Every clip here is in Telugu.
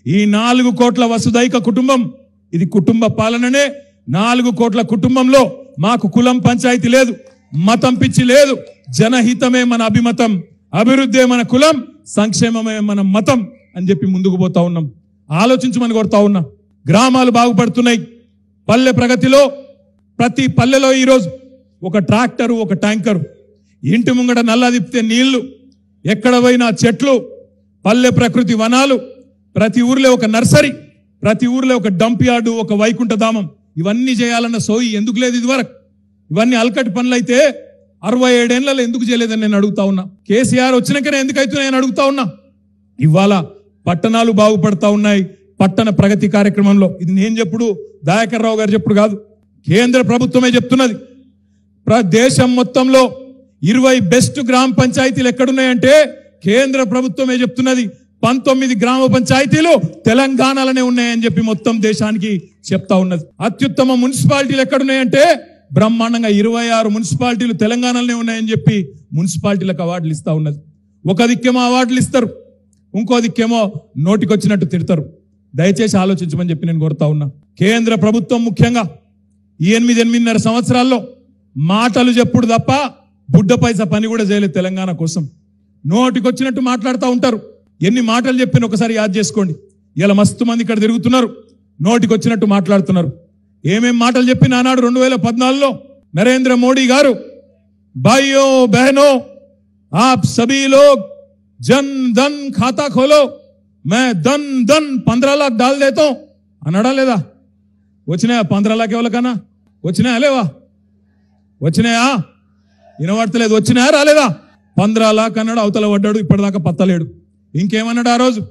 ఈ నాలుగు కోట్ల వసుదైక కుటుంబం ఇది కుటుంబ పాలననే నాలుగు కోట్ల కుటుంబంలో మాకు కులం పంచాయతీ లేదు మతం పిచ్చి లేదు జనహితమే మన అభిమతం అభివృద్ధే మన కులం సంక్షేమమే మన మతం అని చెప్పి ముందుకు పోతా ఉన్నాం ఆలోచించమని కొడతా ఉన్నా గ్రామాలు బాగుపడుతున్నాయి పల్లె ప్రగతిలో ప్రతి పల్లెలో ఈరోజు ఒక ట్రాక్టరు ఒక ట్యాంకరు ఇంటి ముంగట నల్ల తిప్పితే నీళ్లు ఎక్కడ పోయినా చెట్లు పల్లె ప్రకృతి వనాలు ప్రతి ఊర్లో ఒక నర్సరీ ప్రతి ఊర్లో ఒక డంప్ యార్డు ఒక వైకుంఠధామం ఇవన్నీ చేయాలన్న సోయి ఎందుకు లేదు ఇదివరకు ఇవన్నీ అలకటి పనులైతే అరవై ఏడేళ్లలో ఎందుకు చేయలేదని నేను అడుగుతా ఉన్నా కేసీఆర్ వచ్చినాకనే ఎందుకు అవుతున్నాయని అడుగుతా ఉన్నా ఇవాళ పట్టణాలు బాగుపడతా ఉన్నాయి పట్టణ ప్రగతి కార్యక్రమంలో ఇది నేను చెప్పుడు దయాకర్ రావు గారు చెప్పుడు కాదు కేంద్ర ప్రభుత్వమే చెప్తున్నది ప్ర- దేశం మొత్తంలో ఇరవై బెస్ట్ గ్రామ పంచాయతీలు ఎక్కడున్నాయంటే కేంద్ర ప్రభుత్వమే చెప్తున్నది పంతొమ్మిది గ్రామ పంచాయతీలు తెలంగాణలోనే ఉన్నాయని చెప్పి మొత్తం దేశానికి చెప్తా ఉన్నది అత్యుత్తమ మున్సిపాలిటీలు ఎక్కడున్నాయంటే బ్రహ్మాండంగా ఇరవై ఆరు మున్సిపాలిటీలు తెలంగాణలోనే ఉన్నాయని చెప్పి మున్సిపాలిటీలకు అవార్డులు ఇస్తా ఉన్నది ఒక దిక్కేమో అవార్డులు ఇస్తారు ఇంకో దిక్కేమో నోటికొచ్చినట్టు తిడతారు దయచేసి ఆలోచించమని చెప్పి నేను కోరుతా ఉన్నా కేంద్ర ప్రభుత్వం ముఖ్యంగా ఈ ఎనిమిది ఎనిమిదిన్నర సంవత్సరాల్లో మాటలు చెప్పుడు తప్ప బుడ్డ పైసా పని కూడా చేయలేదు తెలంగాణ కోసం నోటికొచ్చినట్టు మాట్లాడుతూ ఉంటారు ఎన్ని మాటలు చెప్పిన ఒకసారి యాద్ చేసుకోండి ఇలా మస్తు మంది ఇక్కడ తిరుగుతున్నారు నోటికొచ్చినట్టు మాట్లాడుతున్నారు ఏమేం మాటలు చెప్పిన ఆనాడు రెండు వేల పద్నాలుగులో నరేంద్ర మోడీ గారు భాइयों बहनों आप सभी लोग जन धन खाता खोलो मैं धन धन पंद्रह लाख डाल देता हूं అన్నాడా లేదా వచ్చినాయా పంద్రా లాక్ ఎవరికన్నా వచ్చినాయా లేవా వచ్చినాయా వినబడతలేదు వచ్చినాయా రాలేదా పంద్రా లాక్ అన్నాడు అవతల పడ్డాడు ఇప్పటిదాకా పత్తలేడు ఇంకేమన్నాడు ఆ రోజు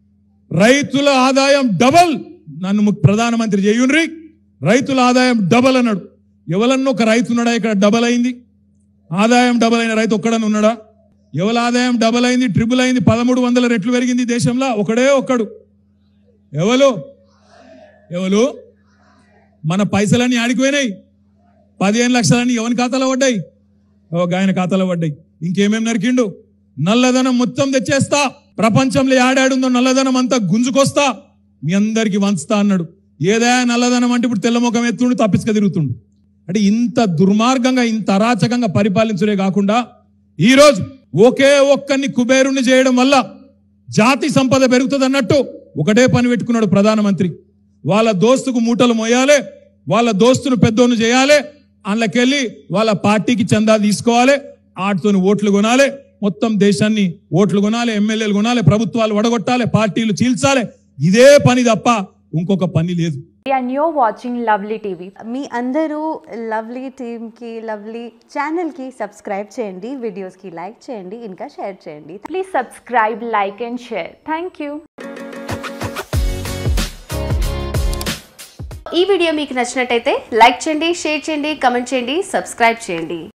రైతుల ఆదాయం డబల్ నన్ను ము- ప్రధానమంత్రి చేయుండ్రి రైతుల ఆదాయం డబల్ అన్నాడు ఎవరన్నా ఒక రైతు ఉన్నాడా ఇక్కడ డబల్ అయింది ఆదాయం డబల్ అయిన రైతు ఒక్కడని ఉన్నాడా ఎవరి ఆదాయం డబల్ అయింది ట్రిపుల్ అయింది పదమూడు వందల రెట్లు పెరిగింది దేశంలో ఒకడే ఒక్కడు ఎవరు ఎవరు మన పైసలన్నీ ఆడిపోయినాయి పదిహేను లక్షలన్నీ ఎవరి ఖాతాలో పడ్డాయి ఓ ఆయన ఖాతాలో పడ్డాయి ఇంకేమేం నరికిండు నల్లధనం మొత్తం తెచ్చేస్తా ప్రపంచంలో ఏడాడుందో నల్లధనం అంతా గుంజుకొస్తా మీ అందరికి వంచుతా అన్నాడు ఏదా నల్లధనం అంటే ఇప్పుడు తెల్లముఖం ఎత్తుండు తప్పించుక తిరుగుతుండు అంటే ఇంత దుర్మార్గంగా ఇంత అరాచకంగా పరిపాలించుడే కాకుండా ఈ రోజు ఒకే ఒక్కరిని కుబేరుణ్ణి చేయడం వల్ల జాతి సంపద పెరుగుతుంది అన్నట్టు ఒకటే పని పెట్టుకున్నాడు ప్రధానమంత్రి వాళ్ళ దోస్తుకు మూటలు మోయాలి వాళ్ళ దోస్తును పెద్దోను చేయాలి అందులోకెళ్ళి వాళ్ళ పార్టీకి చందా తీసుకోవాలి ఆటితోని ఓట్లు కొనాలి మొత్తం దేశాన్ని ఓట్లు కొనాలి ఎమ్మెల్యేలు కొనాలి ప్రభుత్వాలు వడగొట్టాలి పార్టీలు చీల్చాలి ఇదే పని తప్ప ఇంకొక పని లేదు and you're watching Lovely TV. మీ అందరూ లవ్లీ టీమ్కి లవ్లీ ఛానల్కి సబ్స్క్రైబ్ చేయండి వీడియోస్కి లైక్ చేయండి ఇంకా షేర్ చేయండి Please subscribe, like, and share. Thank you. ఈ వీడియో మీకు నచ్చినట్టయితే లైక్ చేయండి షేర్ చేయండి కమెంట్ చేయండి సబ్స్క్రైబ్ చేయండి